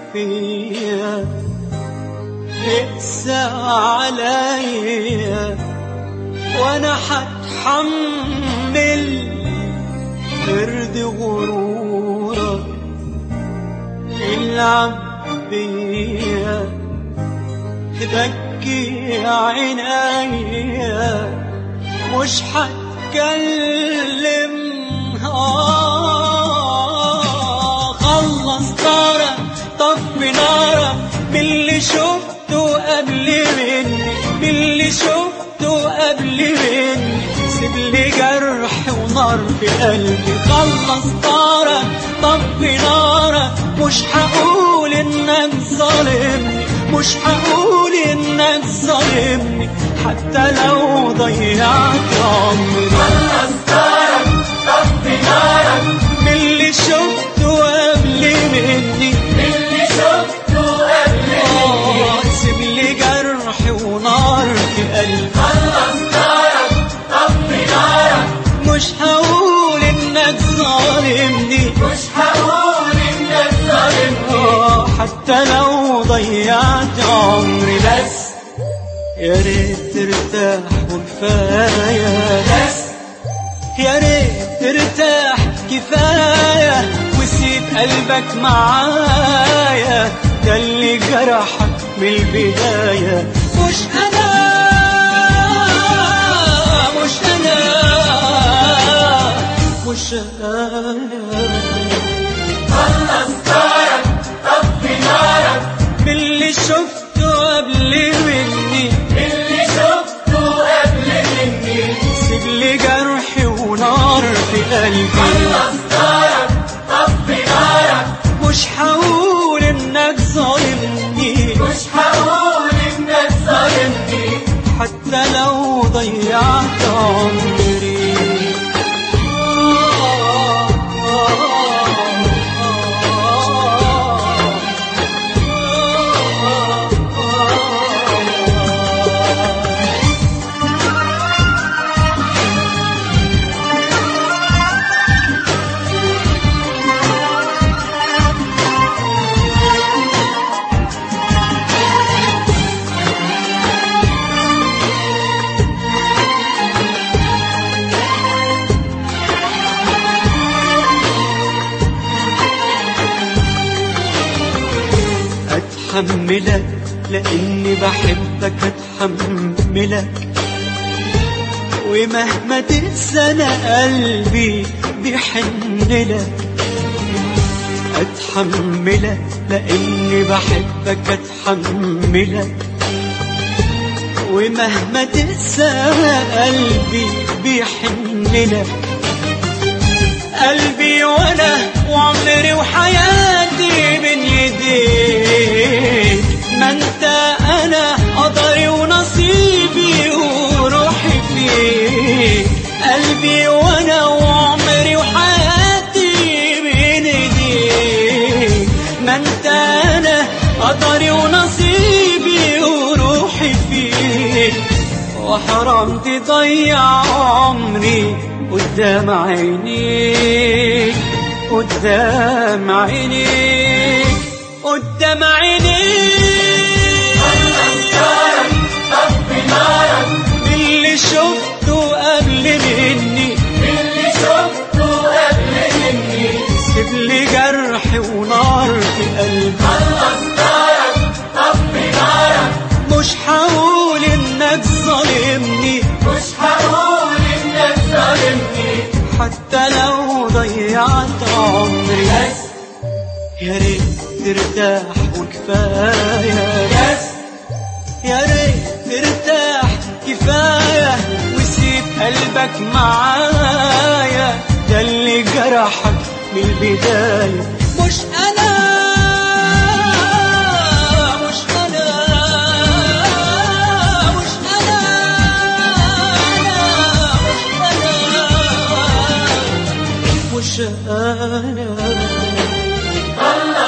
فيا اقسى عليا وانا حتحمل برد غرورك العب بيا تبكي عينيا مش حتكلم آه خلص نارك طفي نارك باللي شفته قبل مني باللي شفته قبل مني سيب لي جرح ونار في قلبي خلص نارك طفي نارك مش هقول انك ظالمني مش هقول انك ظالمني حتى لو ضيعت عمري خلص نارك طفي نارك باللي شفته قبل مني اللي شفته قبل آه، سيب لي جرح ونار في قلبي خلص نارك طفي نارك مش هقول انك ظالمني مش هقول انك ظالمني آه، حتى لو ضيعت عمري بس يا ريت ترتاح وكفايه بس يا ريت ترتاح كفايه وسيب قلبك معايا ده اللي جرحك من البدايه مش انا مش انا مش انا خلص نارك طفي نارك باللي شفته قبل مني اللي شفته قبل مني سيب لي جرحي ونار في قلبي خلص نارك طفي نارك مش هقول انك ظالمني مش هقول انك ظالمني حتى لو ضيعت عمري اتحملك لاني بحبك اتحملك ومهما تنسى قلبي بيحن لك اتحملك لاني بحبك اتحملك ومهما تنسى قلبي بيحن لك قلبي وانا وعمري وحياتي بين يديك ما انت انا قدري ونصيبي وروحي فيك قلبي وانا وعمري وحياتي بين ايديك ما انت انا قدري ونصيبي وروحي فيك وحرام تضيع عمري قدام عينيك قدام عينيك قدام عينيك خلص نارك طفي نارك اللي شفته قبل مني اللي شفته قبل مني سيب لي جرح ونار في قلبي خلص نارك طفي نارك مش هقول انك ظالمني مش هقول انك ظالمني حتى لو ضيعت عمري بس يا ريت ترتاح وكفايه بس يا ريت ترتاح كفايه وسيب قلبك معايا ده اللي جرحك من البدايه مش انا مش انا مش انا أنا مش انا مش انا خلص